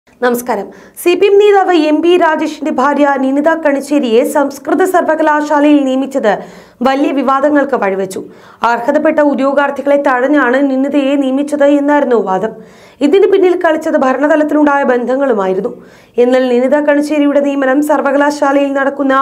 നമസ്കാരം C P M നേതാവ് M P രാജേഷിന്റെ ഭാര്യ നിനിത കണിച്ചേരിയെ സംസ്കൃത സർവകലാശാലയിൽ നിയമിച്ചത് വലിയ വിവാദങ്ങൾക്ക് വഴിവെച്ചു അർഹതപ്പെട്ട ഉദ്യോഗാർത്ഥികളെ തഴഞ്ഞാണ് നിനിതയെ നിയമിച്ചത് എന്നായിരുന്നു വാദം ഇതിന് പിന്നിൽ കളിച്ചത് ഭരണതലത്തിലുണ്ടായ ബന്ധങ്ങളുമായിരുന്നു എന്നാൽ നിനിത കണിച്ചേരിയുടെ നിയമനം സർവകലാശാലയിൽ നടക്കുന്ന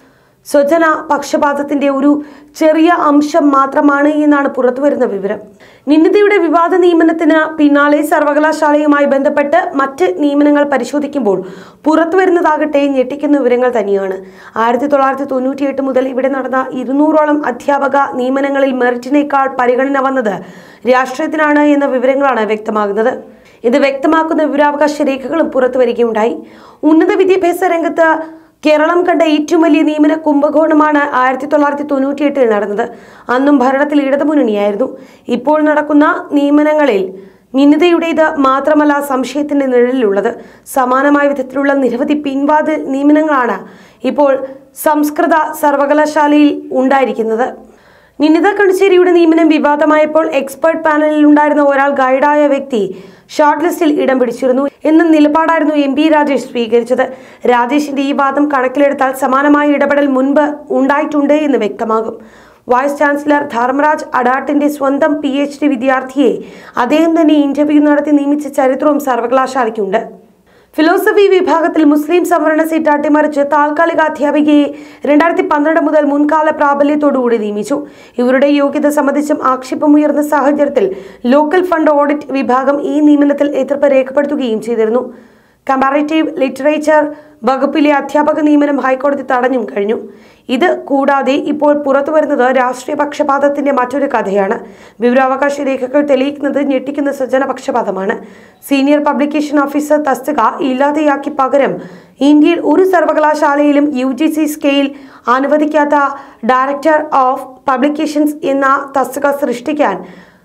സ്വജന പക്ഷപാതത്തിന്റെ ഒരു ചെറിയ അംശം മാത്രമാണ് എന്നാണ് പുറത്തുവരുന്ന വിവരം നിന്നിതയുടെ വിവാദ നിയമനത്തിന് പിന്നാലെ സർവകലാശാലയുമായി ബന്ധപ്പെട്ട് മറ്റ് നിയമനങ്ങൾ പരിശോധിക്കുമ്പോൾ പുറത്തുവരുന്നതാകട്ടെ ഞെട്ടിക്കുന്ന വിവരങ്ങൾ തന്നെയാണ് ആയിരത്തി തൊള്ളായിരത്തി തൊണ്ണൂറ്റിയെട്ട് മുതൽ ഇവിടെ നടന്ന ഇരുന്നൂറോളം അധ്യാപക നിയമനങ്ങളിൽ മെറിറ്റിനേക്കാൾ പരിഗണന വന്നത് രാഷ്ട്രീയത്തിനാണ് എന്ന വിവരങ്ങളാണ് വ്യക്തമാകുന്നത് ഇത് വ്യക്തമാക്കുന്ന വിവരാവകാശ രേഖകളും പുറത്തുവരികയുണ്ടായി ഉന്നത വിദ്യാഭ്യാസ രംഗത്ത് കേരളം കണ്ട ഏറ്റവും വലിയ നിയമന കുംഭകോണമാണ് ആയിരത്തി തൊള്ളായിരത്തി തൊണ്ണൂറ്റിയെട്ടിൽ നടന്നത് അന്നും ഭരണത്തിൽ ഇടതുമുന്നണിയായിരുന്നു ഇപ്പോൾ നടക്കുന്ന നിയമനങ്ങളിൽ നിന്ദിതയുടേത് മാത്രമല്ല സംശയത്തിന്റെ നിഴലിലുള്ളത് സമാനമായ വിധത്തിലുള്ള നിരവധി പിൻവാതിൽ നിയമനങ്ങളാണ് ഇപ്പോൾ സംസ്കൃത സർവകലാശാലയിൽ ഉണ്ടായിരിക്കുന്നത് നിനിത കണിച്ചേരിയുടെ നിയമനം വിവാദമായപ്പോൾ എക്സ്പെർട്ട് പാനലിൽ ഉണ്ടായിരുന്ന ഒരാൾ ഗൈഡായ വ്യക്തി ഷോർട്ട് ലിസ്റ്റിൽ ഇടം പിടിച്ചിരുന്നു എന്ന നിലപാടായിരുന്നു എം പി രാജേഷ് സ്വീകരിച്ചത് രാജേഷിന്റെ ഈ വാദം കണക്കിലെടുത്താൽ സമാനമായ ഇടപെടൽ മുൻപ് ഉണ്ടായിട്ടുണ്ട് എന്ന് വ്യക്തമാകും വൈസ് ചാൻസലർ ധർമ്മരാജ് അഡാട്ടിന്റെ സ്വന്തം പി എച്ച് ഡി വിദ്യാർത്ഥിയെ അദ്ദേഹം തന്നെ ഇന്റർവ്യൂ നടത്തി നിയമിച്ച ചരിത്രവും സർവകലാശാലയ്ക്കുണ്ട് ഫിലോസഫി വിഭാഗത്തിൽ മുസ്ലിം സംവരണ സീറ്റ് അട്ടിമറിച്ച് താൽക്കാലിക അധ്യാപികയെ രണ്ടായിരത്തി പന്ത്രണ്ട് മുതൽ മുൻകാല പ്രാബല്യത്തോടുകൂടി നിയമിച്ചു ഇവരുടെ യോഗ്യത സംബന്ധിച്ചും ആക്ഷേപമുയർന്ന സാഹചര്യത്തിൽ ലോക്കൽ ഫണ്ട് ഓഡിറ്റ് വിഭാഗം ഈ നിയമനത്തിൽ എതിർപ്പ് രേഖപ്പെടുത്തുകയും ചെയ്തിരുന്നു കമ്പാറേറ്റീവ് ലിറ്ററേച്ചർ വകുപ്പിലെ അധ്യാപക നിയമനം ഹൈക്കോടതി തടഞ്ഞും കഴിഞ്ഞു ഇത് കൂടാതെ ഇപ്പോൾ പുറത്തുവരുന്നത് രാഷ്ട്രീയ പക്ഷപാതത്തിന്റെ മറ്റൊരു കഥയാണ് വിവരാവകാശ രേഖകൾ തെളിയിക്കുന്നത് ഞെട്ടിക്കുന്ന സ്വജന പക്ഷപാതമാണ് സീനിയർ പബ്ലിക്കേഷൻ ഓഫീസർ തസ്തിക ഇല്ലാതെയാക്കി പകരം ഇന്ത്യയിൽ ഒരു സർവകലാശാലയിലും യു ജി സി സ്കെയിൽ അനുവദിക്കാത്ത ഡയറക്ടർ ഓഫ് പബ്ലിക്കേഷൻസ് എന്ന തസ്തിക സൃഷ്ടിക്കാൻ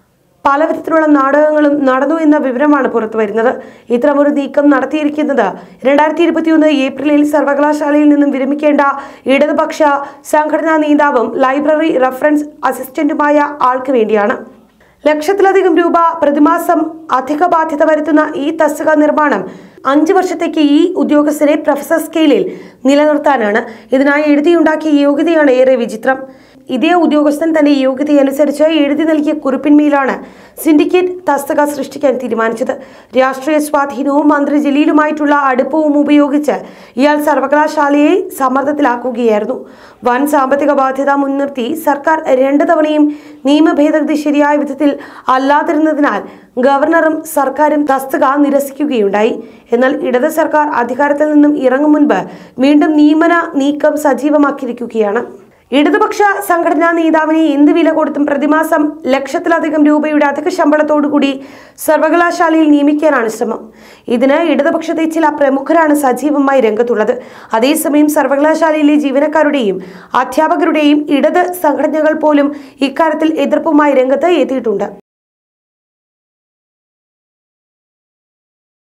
പല വിധത്തിലുള്ള നാടകങ്ങളും നടന്നു എന്ന വിവരമാണ് പുറത്തുവരുന്നത് ഇത്തരമൊരു നീക്കം നടത്തിയിരിക്കുന്നത് രണ്ടായിരത്തി ഇരുപത്തിയൊന്ന് ഏപ്രിലിൽ സർവകലാശാലയിൽ നിന്നും വിരമിക്കേണ്ട ഇടതുപക്ഷ സംഘടനാ നേതാവും ലൈബ്രറി റഫറൻസ് അസിസ്റ്റന്റുമായ ആൾക്ക് വേണ്ടിയാണ് ലക്ഷത്തിലധികം രൂപ പ്രതിമാസം അധിക ബാധ്യത വരുത്തുന്ന ഈ തസ്തിക നിർമ്മാണം അഞ്ച് വർഷത്തേക്ക് ഈ ഉദ്യോഗസ്ഥരെ പ്രൊഫസർ സ്കെയിലിൽ നിലനിർത്താനാണ് ഇതിനായി എഴുതിയുണ്ടാക്കിയ യോഗ്യതയാണ് ഏറെ വിചിത്രം ഇതേ ഉദ്യോഗസ്ഥൻ തന്റെ യോഗ്യതയനുസരിച്ച് എഴുതി നൽകിയ കുറിപ്പിന്മേലാണ് സിൻഡിക്കേറ്റ് തസ്തിക സൃഷ്ടിക്കാൻ തീരുമാനിച്ചത് രാഷ്ട്രീയ സ്വാധീനവും മന്ത്രി ജലീലുമായിട്ടുള്ള അടുപ്പവും ഉപയോഗിച്ച് ഇയാൾ സർവകലാശാലയെ സമ്മർദ്ദത്തിലാക്കുകയായിരുന്നു വൻ സാമ്പത്തിക ബാധ്യത മുൻനിർത്തി സർക്കാർ രണ്ട് തവണയും നിയമ ഭേദഗതി ശരിയായ വിധത്തിൽ അല്ലാതിരുന്നതിനാൽ ഗവർണറും സർക്കാരും തസ്തിക നിരസിക്കുകയുണ്ടായി എന്നാൽ ഇടത് സർക്കാർ അധികാരത്തിൽ നിന്നും ഇറങ്ങും മുൻപ് വീണ്ടും നിയമന നീക്കം സജീവമാക്കിയിരിക്കുകയാണ് ഇടതുപക്ഷ സംഘടനാ നേതാവിനെ എന്ത് വില കൊടുത്തും പ്രതിമാസം ലക്ഷത്തിലധികം രൂപയുടെ അധിക ശമ്പളത്തോടുകൂടി സർവകലാശാലയിൽ നിയമിക്കാനാണ് ശ്രമം ഇതിന് ഇടതുപക്ഷത്തെ ചില പ്രമുഖരാണ് സജീവമായി രംഗത്തുള്ളത് അതേസമയം സർവകലാശാലയിലെ ജീവനക്കാരുടെയും അധ്യാപകരുടെയും ഇടത് സംഘടനകൾ പോലും ഇക്കാര്യത്തിൽ എതിർപ്പുമായി രംഗത്ത് എത്തിയിട്ടുണ്ട്